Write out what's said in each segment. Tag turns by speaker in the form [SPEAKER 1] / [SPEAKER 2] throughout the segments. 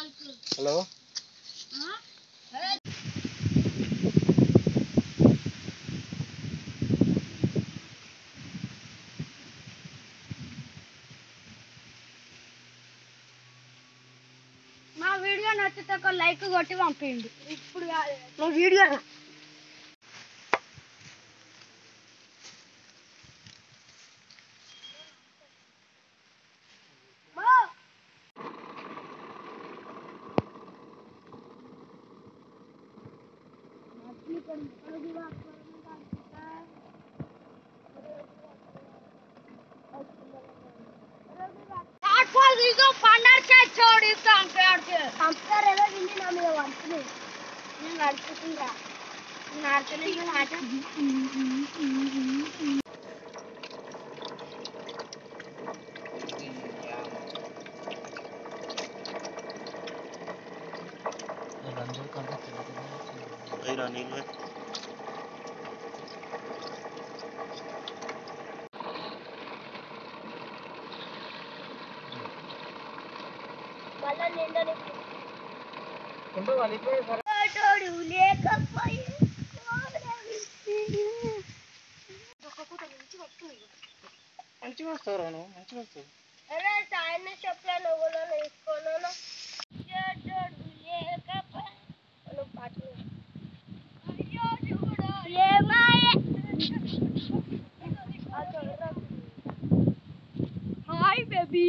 [SPEAKER 1] Hello
[SPEAKER 2] మా video నచ్చితే ఒక లైక్ కొట్టి పంపించండి ఇప్పుడు కాదు మా వీడియో కంప్యూటర్ ఏదో విండి నా మీద వంతులు నేను నడుచుకుంటా నేను ఆడుతున్నా ఆట
[SPEAKER 1] అయిరా నీళ్ళు
[SPEAKER 2] మళ్ళా నిండని తోడు లేకపోయి
[SPEAKER 1] మంచిగా వస్తావు నువ్వు మంచిగా వస్తావు
[SPEAKER 2] అరే సాయన చెప్పలేను ఎవరో వేసుకోను తోడు లేకపోయి మనం పాట హాయ్ బేబీ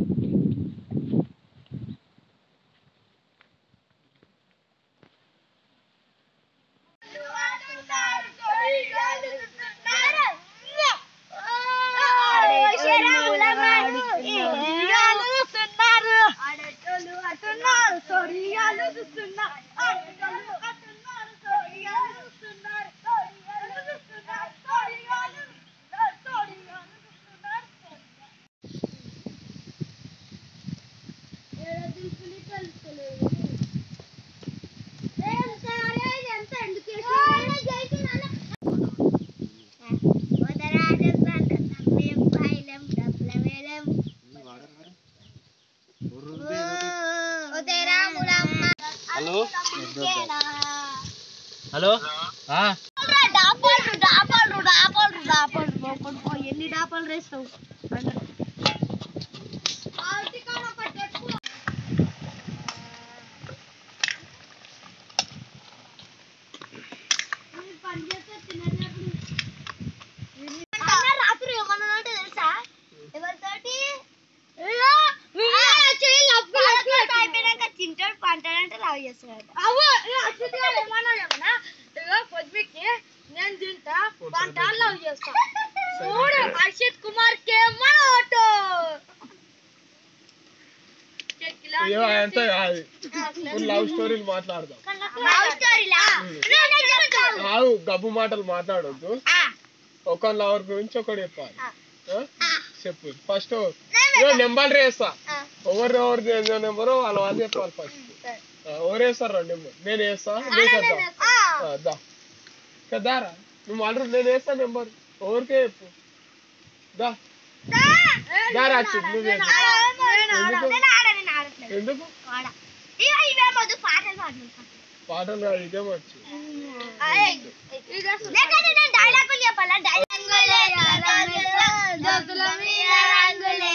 [SPEAKER 2] ఎంత ఎందుకు
[SPEAKER 1] హలో హలో
[SPEAKER 2] డాపాలు డాపాలు డాపాలు డాపాలు ఎన్ని డాపాలు రేస్తావు రాత్రి ఏమన్నా అంటే తెలుసా ఎవరితోటి అయిపోయినాక తింటాడు పంటాడంటే లవ్ చేస్తున్నాడు పొద్దుకి నేను తింటా పంట లవ్ చేస్తా చూడు హర్షిత్ కుమార్ కే మన ఆటో
[SPEAKER 1] అంతే కాదు ఫుల్ లవ్ స్టోరీలు మాట్లాడదాం
[SPEAKER 2] లవ్ స్టోరీలా
[SPEAKER 1] కాదు గబ్బు మాటలు మాట్లాడొద్దు ఒక లవర్ గురించి ఒకటి చెప్పాలి ఆ? చెప్పు ఫస్ట్ నెంబర్ వేస్తా ఎవరు ఎవరు నెంబరు వాళ్ళ వాళ్ళు చెప్పాలి ఫస్ట్ ఎవరు వేస్తారు రెండు నెంబర్ నేను వేస్తా నీకు వద్దా దా కదారా నువ్వు ఆల్రెడీ నేను వేస్తా నెంబర్ ఎవరికే చెప్పు దా దా రాచి నువ్వు చెప్పు. ఎందుకు ఎందుకు
[SPEAKER 2] పాటలు పాడు
[SPEAKER 1] పాటలు కాదు ఇదే వచ్చు
[SPEAKER 2] డైలాగులు చెప్పాలా డైలాగులే దోస్తుల మీద రంగులే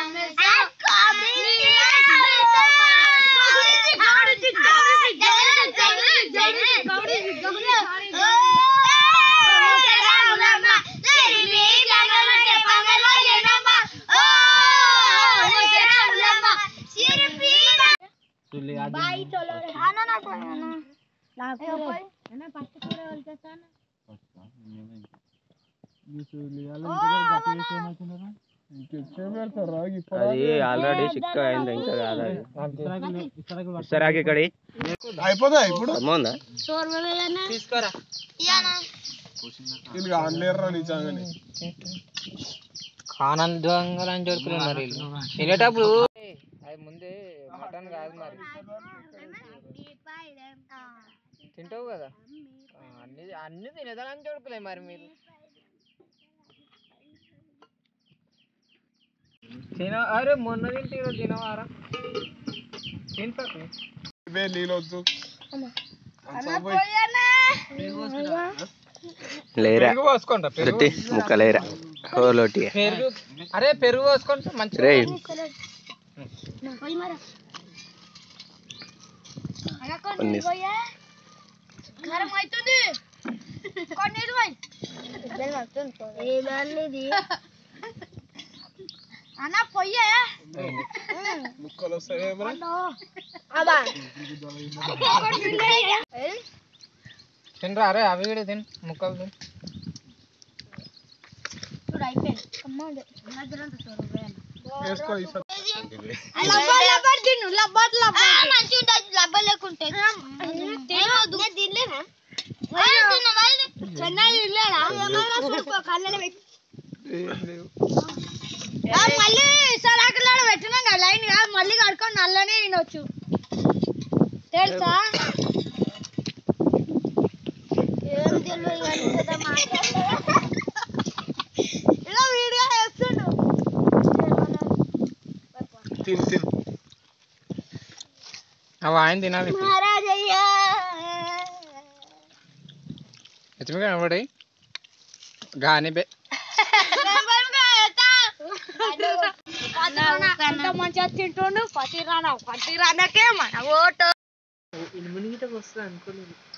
[SPEAKER 2] బాయ్ చలో అన్న నాకు నాకు ఫస్ట్ కూడా వెళ్తాను
[SPEAKER 3] అది ఆల్రెడీ చిక్క అయింది ఇంకా కాదు అది ఇస్తారాకి ఇక్కడి
[SPEAKER 1] అయిపోదా ఇప్పుడు
[SPEAKER 3] అమ్మ
[SPEAKER 1] తీసుకురా వీళ్ళు అనలేరురా నిజంగానే
[SPEAKER 4] ఆనందంగా జరుపుకున్నారు వీళ్ళు వెళ్ళేటప్పుడు అది ముందే మటన్ కాదు మరి తింటావు కదా ఆ, అన్ని అన్ని తినేదాని జరుపులే మరి మీరు తిన అరే మొన్న తింటే ఈరోజు తినవారా
[SPEAKER 1] ఇవే నీళ్ళు వద్దు
[SPEAKER 2] అన్న పోయానా
[SPEAKER 3] లేరా
[SPEAKER 4] పెరుగు పోసుకోండి పెరుగు
[SPEAKER 3] రొట్టి ముక్క లేరా హోలోటి
[SPEAKER 4] పెరుగు అరే పెరుగు పోసుకోండి మంచిగా
[SPEAKER 3] రే
[SPEAKER 2] పోయి మరి అన్న
[SPEAKER 3] కొన్ని
[SPEAKER 2] కొన్ని పోయా కారం అవుతుంది కొన్ని పోయి ఏమన్నది అన్న పొయ్యే
[SPEAKER 1] ముక్కలు వస్తాయి మరి
[SPEAKER 2] అబ్బా
[SPEAKER 4] తినరా అరే అవి కూడా తిను ముక్కలు తిను
[SPEAKER 2] చూడు అయిపోయింది కమ్మంది
[SPEAKER 1] వేసుకో ఈసారి
[SPEAKER 2] లబ్బర్ లబ్బర్ తిను లబ్బర్ లబ్బర్ మంచి ఉంటుంది లబ్బర్ లేకుంటే తినలేనా చెన్నై తినలేనా కళ్ళలో పెట్టి ఆ, మళ్ళీ సలాకులాడ పెట్టినాం కదా లైన్ గా మళ్ళీ కడుకొని నల్లనే తినొచ్చు తెలుసా ఏం తెలియదు ఇలా వీడియో వేస్తుండు
[SPEAKER 1] తిని తిని
[SPEAKER 4] అవి ఆయన తినాలి ఇప్పుడు
[SPEAKER 2] మహారాజయ్యా
[SPEAKER 4] హెచ్మిగా కనబడి గాని బే
[SPEAKER 2] ఎంత మంచిగా తింటుండు పతి రానా పతి రానకే మన ఓటు
[SPEAKER 4] మునిగిట వస్తుంది అనుకోలేదు